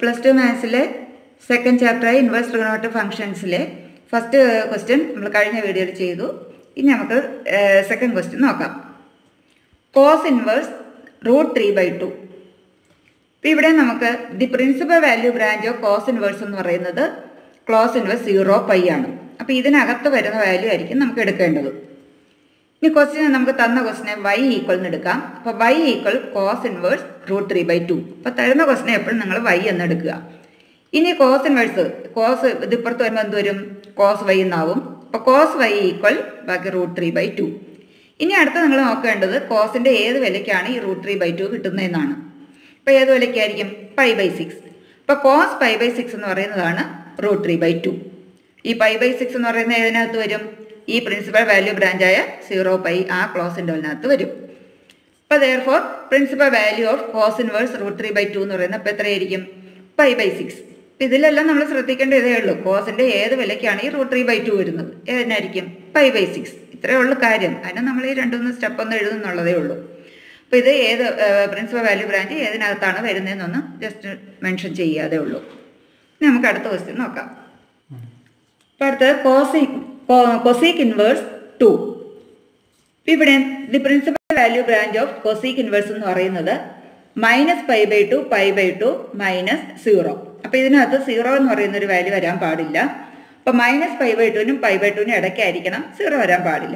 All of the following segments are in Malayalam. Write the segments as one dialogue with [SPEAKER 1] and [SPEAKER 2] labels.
[SPEAKER 1] പ്ലസ് ടു മാത്സിലെ സെക്കൻഡ് ചാപ്റ്ററായ ഇൻവേഴ്സ് ട്രിഗണോമെട്രി ഫംഗ്ഷൻസിലെ ഫസ്റ്റ് ക്വസ്റ്റ്യൻ നമ്മൾ കഴിഞ്ഞ വീഡിയോയിൽ ചെയ്തു ഇനി നമുക്ക് സെക്കൻഡ് ക്വസ്റ്റ്യൻ നോക്കാം cos inverse root three by two ഇപ്പം ഇവിടെ നമുക്ക് the principal value branch of cos inverse എന്ന് പറയുന്നത് ക്ലോസ് ഇൻവേഴ്സ് സീറോ പൈ ആണ് അപ്പോൾ ഇതിനകത്ത് വരുന്ന വാല്യൂ ആയിരിക്കും നമുക്ക് എടുക്കേണ്ടത് ഇനി ക്വസ്റ്റ്യൻ നമുക്ക് തന്ന ക്വസ്റ്റിനെ വൈ ഈക്വൽ എന്ന് എടുക്കാം അപ്പോൾ y equal cos inverse root three by two അപ്പോൾ തരുന്ന ക്വസ്റ്റിനെ എപ്പോഴും നിങ്ങൾ വൈ എന്ന് എടുക്കുക ഇനി കോസ് ഇൻവേഴ്സ് കോസ് ഇത് ഇപ്പുറത്ത് വരുമ്പോൾ എന്ത് വരും കോസ് വൈ എന്നാവും അപ്പോൾ കോസ് വൈ ഈക്വൽ ബാക്കി റൂട്ട് ത്രീ ബൈ ടു ഇനി അടുത്ത നിങ്ങൾ നോക്കേണ്ടത് കോസിൻ്റെ ഏത് വിലയ്ക്കാണ് ഈ റൂട്ട് ത്രീ ബൈ ടു കിട്ടുന്നതെന്നാണ് ഇപ്പോൾ ഏത് വിലയ്ക്കായിരിക്കും പൈ ബൈ സിക്സ് ഇപ്പോൾ കോസ് പൈ ബൈ സിക്സ് എന്ന് പറയുന്നതാണ് റൂട്ട് ത്രീ ബൈ ടു ഈ പൈ ബൈ സിക്സ് എന്ന് പറയുന്നത് ഏതിനകത്ത് വരും ഈ പ്രിൻസിപ്പൽ വാല്യൂ ബ്രാഞ്ചായ സീറോ പൈ ആ ക്ലോസ് ഇൻ്റർവലിനകത്ത് വരും അപ്പോൾ therefore principal value of cos inverse root three by two എന്ന് പറയുന്നത് അപ്പോൾ എത്രയായിരിക്കും പൈ ബൈ സിക്സ് ഇതിലെല്ലാം നമ്മൾ ശ്രദ്ധിക്കേണ്ട ഇതേ ഉള്ളൂ കോസിൻ്റെ ഏത് വിലയ്ക്കാണ് ഈ റൂട്ട് ത്രീ ബൈ ടു വരുന്നത് ഏതിനായിരിക്കും പൈ ബൈ സിക്സ് ഇത്രയേ ഉള്ളൂ കാര്യം അതിന് നമ്മൾ ഈ രണ്ട് മൂന്ന് സ്റ്റെപ്പ് ഒന്ന് എഴുതുന്നുള്ളതേ ഉള്ളൂ അപ്പോൾ ഇത് ഏത് പ്രിൻസിപ്പൽ വാല്യൂ ബ്രാഞ്ച് ഏതിനകത്താണ് വരുന്നതെന്നൊന്ന് ജസ്റ്റ് മെൻഷൻ ചെയ്യാതെ ഉള്ളൂ ഇനി നമുക്ക് അടുത്ത ക്വസ്റ്റ്യൻ നോക്കാം അപ്പോൾ അടുത്തത് കോസിക് കൊസീക് ഇൻവേഴ്സ് ടു ഇവിടെ the principal value branch of cosec inverse എന്ന് പറയുന്നത് minus pi by two pi by two minus zero അപ്പോൾ ഇതിനകത്ത് സീറോ എന്ന് പറയുന്ന ഒരു വാല്യൂ വരാൻ പാടില്ല അപ്പോൾ മൈനസ് പൈ ബൈ ടുവിനും പൈ ബൈ ടുവിനും ഇടയ്ക്കായിരിക്കണം സീറോ വരാൻ പാടില്ല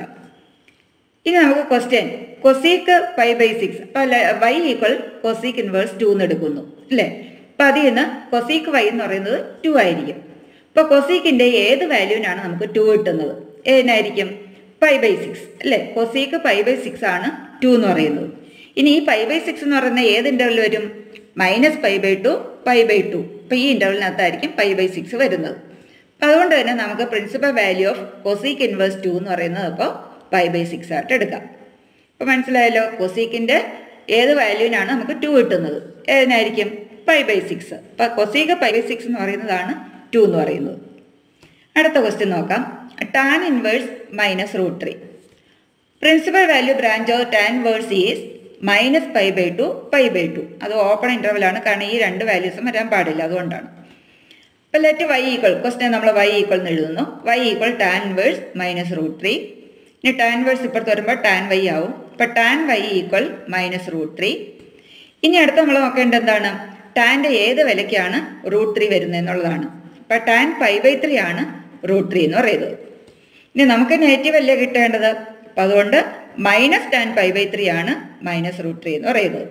[SPEAKER 1] ഇനി നമുക്ക് question cosec pi by six അപ്പോൾ y equal cosec inverse two എന്ന് എടുക്കുന്നു അല്ലേ അപ്പോൾ അതിൽ നിന്ന് കൊസീക്ക് വൈ എന്ന് പറയുന്നത് ടു ആയിരിക്കും ഇപ്പോൾ കൊസീക്കിൻ്റെ ഏത് വാല്യൂവിനാണ് നമുക്ക് ടു കിട്ടുന്നത് ഏതിനായിരിക്കും പൈ ബൈ സിക്സ് അല്ലേ കൊസീക്ക് പൈ ബൈ സിക്സ് ആണ് ടു എന്ന് പറയുന്നത് ഇനി ഈ പൈ ബൈ സിക്സ് എന്ന് പറയുന്ന ഏത് ഇൻ്റർവൽ വരും minus pi by two pi by two അപ്പോൾ ഈ ഇൻ്റർവലിനകത്തായിരിക്കും പൈ ബൈ സിക്സ് വരുന്നത് അപ്പോൾ അതുകൊണ്ട് തന്നെ നമുക്ക് principal value of cosec inverse two എന്ന് പറയുന്നത് അപ്പോൾ പൈ ബൈ സിക്സ് ആയിട്ട് എടുക്കാം അപ്പോൾ മനസ്സിലായല്ലോ കൊസീക്കിൻ്റെ ഏത് വാല്യൂവിനാണ് നമുക്ക് ടു കിട്ടുന്നത് ഏതിനായിരിക്കും പൈ ബൈ സിക്സ് അപ്പോൾ കൊസീക്ക് പൈ ബൈ സിക്സ് എന്ന് പറയുന്നതാണ് ടു എന്ന് പറയുന്നത് അടുത്ത ക്വസ്റ്റ്യൻ നോക്കാം tan inverse minus root three principal value branch of tan inverse is minus pi by two pi by two അത് ഓപ്പൺ ഇൻ്റർവലാണ് കാരണം ഈ രണ്ട് വാല്യൂസും വരാൻ പാടില്ല അതുകൊണ്ടാണ് അപ്പോൾ ലെറ്റ് വൈ ഈക്വൾ ക്വസ്റ്റ്യൻ നമ്മൾ വൈ ഈക്വൾ എന്ന് എഴുതുന്നു y equal tan inverse minus root three ഇനി ടാൻ വേഴ്സ് ഇപ്പുറത്ത് വരുമ്പോൾ ടാൻ വൈ ആവും അപ്പോൾ tan y equal minus root three ഇനി അടുത്ത് നമ്മൾ നോക്കേണ്ടത് എന്താണ് ടാൻ്റെ ഏത് വിലയ്ക്കാണ് റൂട്ട് ത്രീ വരുന്നത് എന്നുള്ളതാണ് അപ്പോൾ ടാൻ പൈ ബൈ ത്രീ ആണ് റൂട്ട് ത്രീ എന്ന് പറയുന്നത് ഇനി നമുക്ക് നെഗറ്റീവ് അല്ലേ കിട്ടേണ്ടത് അപ്പം അതുകൊണ്ട് minus tan pi by three ആണ് മൈനസ് റൂട്ട് ത്രീ എന്ന് പറയുന്നത്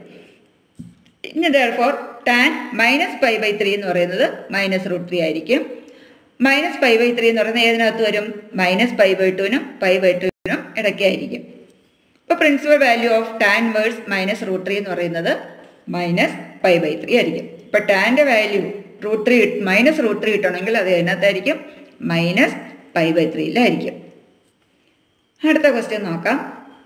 [SPEAKER 1] ഇനി therefore tan minus pi by three എന്ന് പറയുന്നത് മൈനസ് റൂട്ട് ത്രീ ആയിരിക്കും മൈനസ് പൈ ബൈ ത്രീ എന്ന് പറയുന്നത് ഏതിനകത്ത് വരും മൈനസ് പൈ ബൈ ടുവിനും പൈ ബൈ ടുവിനും ഇടയ്ക്കായിരിക്കും ഇപ്പോൾ principal value of tan inverse minus root three എന്ന് പറയുന്നത് മൈനസ് പൈ ബൈ ത്രീ ആയിരിക്കും ഇപ്പോൾ ടാൻ്റെ value root three minus root three കിട്ടണമെങ്കിൽ അത് അതിനകത്തായിരിക്കും മൈനസ് പൈ ബൈ ത്രീയിലായിരിക്കും അടുത്ത ക്വസ്റ്റ്യൻ നോക്കാം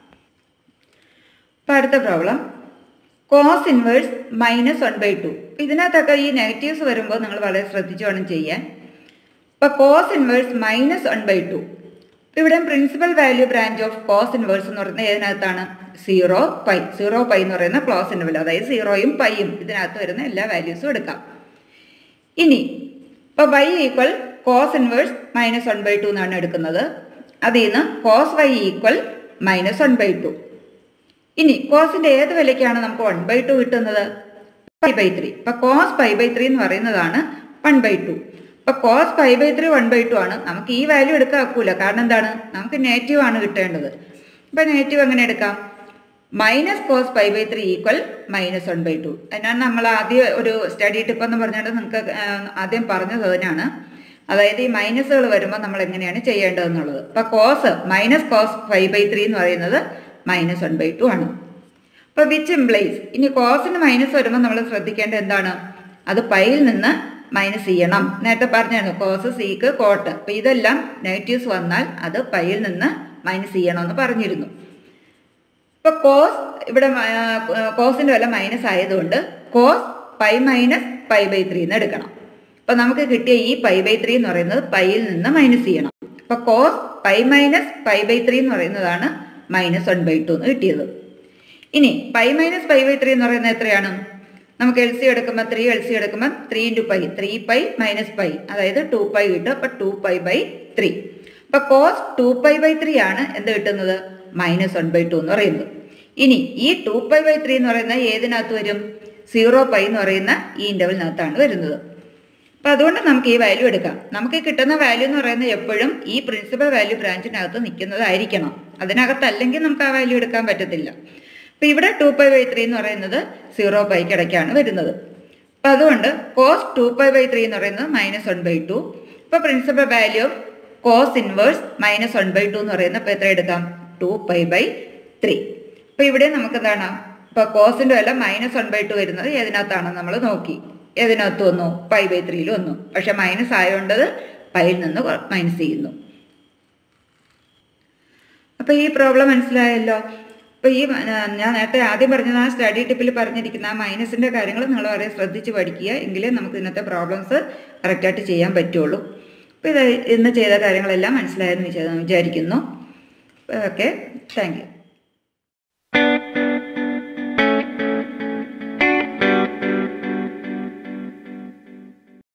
[SPEAKER 1] അപ്പം അടുത്ത problem cos inverse minus one by two ഇതിനകത്തൊക്കെ ഈ നെഗറ്റീവ്സ് വരുമ്പോൾ നിങ്ങൾ വളരെ ശ്രദ്ധിച്ചു വേണം ചെയ്യാൻ അപ്പോൾ cos inverse minus one by two ഇവിടെ principal value branch of cos inverse എന്ന് പറയുന്നത് ഏതിനകത്താണ് സീറോ പൈ സീറോ പൈ എന്ന് പറയുന്ന ക്ലോസ് ഇൻ്റർവൽ അതായത് സീറോയും പൈയും ഇതിനകത്ത് വരുന്ന എല്ലാ വാല്യൂസും എടുക്കാം ഇനി ഇപ്പോൾ y equal cos inverse minus one by two എന്നാണ് എടുക്കുന്നത് അതിൽ നിന്ന് cos y equal minus one by two ഇനി കോസിൻ്റെ ഏത് വിലയ്ക്കാണ് നമുക്ക് വൺ ബൈ ടു കിട്ടുന്നത് പൈ ബൈ ത്രീ ഇപ്പം കോസ് പൈ ബൈ ത്രീ എന്ന് പറയുന്നതാണ് വൺ ബൈ ടു ഇപ്പം cos pi by three one by two ആണ് നമുക്ക് ഈ വാല്യൂ എടുക്കാൻ ഒക്കില്ല കാരണം എന്താണ് നമുക്ക് നെഗറ്റീവ് ആണ് കിട്ടേണ്ടത് ഇപ്പം നെഗറ്റീവ് എങ്ങനെ എടുക്കാം minus cos pi by three equal minus one by two അതിനാണ് നമ്മൾ ആദ്യം ഒരു സ്റ്റഡി ടിപ്പ് എന്ന് പറഞ്ഞുകൊണ്ട് നിങ്ങൾക്ക് ആദ്യം പറഞ്ഞത് അതിനാണ് അതായത് ഈ മൈനസുകൾ വരുമ്പോൾ നമ്മൾ എങ്ങനെയാണ് ചെയ്യേണ്ടതെന്നുള്ളത് അപ്പോൾ cos minus cos five by three എന്ന് പറയുന്നത് മൈനസ് വൺ ബൈ ടു ആണ് അപ്പോൾ വിച്ച് ഇംപ്ലൈസ് ഇനി കോസിന് മൈനസ് വരുമ്പോൾ നമ്മൾ ശ്രദ്ധിക്കേണ്ടത് എന്താണ് അത് പൈയിൽ നിന്ന് മൈനസ് ചെയ്യണം നേരത്തെ പറഞ്ഞായിരുന്നു കോസ് സീക്ക് കോട്ട് അപ്പോൾ ഇതെല്ലാം നെഗറ്റീവ്സ് വന്നാൽ അത് പൈയിൽ നിന്ന് മൈനസ് ചെയ്യണമെന്ന് പറഞ്ഞിരുന്നു ഇപ്പോൾ കോസ് ഇവിടെ കോസിൻ്റെ വില മൈനസ് ആയതുകൊണ്ട് cos pi minus pi by three എന്ന് എടുക്കണം അപ്പോൾ നമുക്ക് കിട്ടിയ ഈ പൈ ബൈ ത്രീ എന്ന് പറയുന്നത് പൈയിൽ നിന്ന് മൈനസ് ചെയ്യണം അപ്പോൾ cos pi minus pi by three എന്ന് പറയുന്നതാണ് മൈനസ് വൺ ബൈ ടു എന്ന് കിട്ടിയത് ഇനി pi minus pi by three എന്ന് പറയുന്നത് എത്രയാണ് നമുക്ക് എൽ സി എടുക്കുമ്പോൾ ത്രീ എൽ സി എടുക്കുമ്പോൾ three into pi three pi minus pi അതായത് ടു പൈ കിട്ടും അപ്പം ടു പൈ ബൈ ത്രീ അപ്പം cos two pi by three ആണ് എന്ത് കിട്ടുന്നത് മൈനസ് വൺ ബൈ ടു എന്ന് പറയുന്നത് ഇനി ഈ ടു പൈ ബൈ ത്രീ എന്ന് പറയുന്നത് ഏതിനകത്ത് വരും സീറോ പൈ എന്ന് പറയുന്ന ഈ ഇൻ്റർവലിനകത്താണ് വരുന്നത് അപ്പം അതുകൊണ്ട് നമുക്ക് ഈ വാല്യൂ എടുക്കാം നമുക്ക് കിട്ടുന്ന വാല്യൂ എന്ന് പറയുന്നത് എപ്പോഴും ഈ പ്രിൻസിപ്പൽ വാല്യൂ ബ്രാഞ്ചിനകത്ത് നിൽക്കുന്നതായിരിക്കണം അതിനകത്തല്ലെങ്കിൽ നമുക്ക് ആ വാല്യൂ എടുക്കാൻ പറ്റത്തില്ല അപ്പം ഇവിടെ ടു പൈ ബൈ ത്രീ എന്ന് പറയുന്നത് സീറോ പൈക്ക് ഇടയ്ക്കാണ് വരുന്നത് അപ്പം അതുകൊണ്ട് cos two pi by three എന്ന് പറയുന്നത് മൈനസ് വൺ ബൈ ടു ഇപ്പോൾ principal value of cos inverse minus one by two എന്ന് പറയുന്നത് ഇപ്പോൾ എത്ര എടുക്കാം ടു പൈ ബൈ ത്രീ അപ്പോൾ ഇവിടെ നമുക്ക് എന്താണ് ഇപ്പോൾ കോസിൻ്റെ വില മൈനസ് വൺ ബൈ ടു വരുന്നത് ഏതിനകത്താണ് നമ്മൾ നോക്കി ഏതിനകത്ത് വന്നു പൈ ബൈ ത്രീയിൽ വന്നു പക്ഷെ മൈനസ് ആയതുകൊണ്ടത് പൈയിൽ നിന്ന് മൈനസ് ചെയ്യുന്നു അപ്പോൾ ഈ പ്രോബ്ലം മനസ്സിലായല്ലോ അപ്പോൾ ഈ ആ, ഞാൻ നേരത്തെ ആദ്യം പറഞ്ഞത് ആ സ്റ്റഡി ടിപ്പിൽ പറഞ്ഞിരിക്കുന്ന ആ മൈനസിൻ്റെ കാര്യങ്ങൾ നിങ്ങൾ വളരെ ശ്രദ്ധിച്ച് പഠിക്കുക എങ്കിലേ നമുക്ക് ഇന്നത്തെ പ്രോബ്ലംസ് കറക്റ്റായിട്ട് ചെയ്യാൻ പറ്റുള്ളൂ അപ്പോൾ ഇത് ഇന്ന് ചെയ്ത കാര്യങ്ങളെല്ലാം മനസ്സിലായെന്ന് വിചാ- വിചാരിക്കുന്നു ഓക്കെ താങ്ക് യു